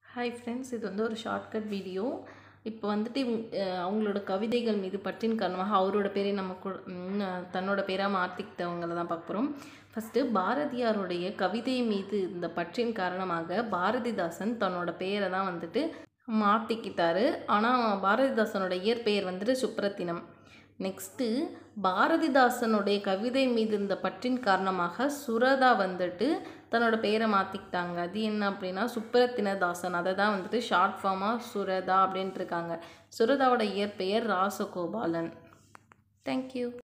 hi friends இது வந்து ஒரு ஷார்ட்கட் வீடியோ இப்போ வந்துட்டு இவங்க அஹ் அவங்களோட கவிதைகள் மீது பற்றின் காரணமாக அவரோட பேரை நம்ம கு- ம், தன்னோட பேராக மாற்றிக்கிட்டவங்கள தான் பார்க்க போகிறோம் ஃபஸ்ட்டு பாரதியாருடைய கவிதை மீது இந்த பற்றின் காரணமாக பாரதிதாசன் தன்னோட பெயரை தான் வந்துட்டு மாற்றிக்கிட்டாரு ஆனால் பாரதிதாசனோட இயற்பெயர் வந்துட்டு சுப்ரத்தினம் நெக்ஸ்ட்டு பாரதிதாசனுடைய கவிதை மீது இந்த பற்றின் காரணமாக சுரதா வந்துட்டு தன்னோட பெயரை மாற்றிக்கிட்டாங்க அது என்ன அப்படின்னா சுப்ரத்தினதாசன் அதை தான் வந்துட்டு ஷார்ட் ஃபார்மாக சுரதா அப்படின்ட்டு இருக்காங்க சுரதாவோட இயற்பெயர் ராசகோபாலன் தேங்க்யூ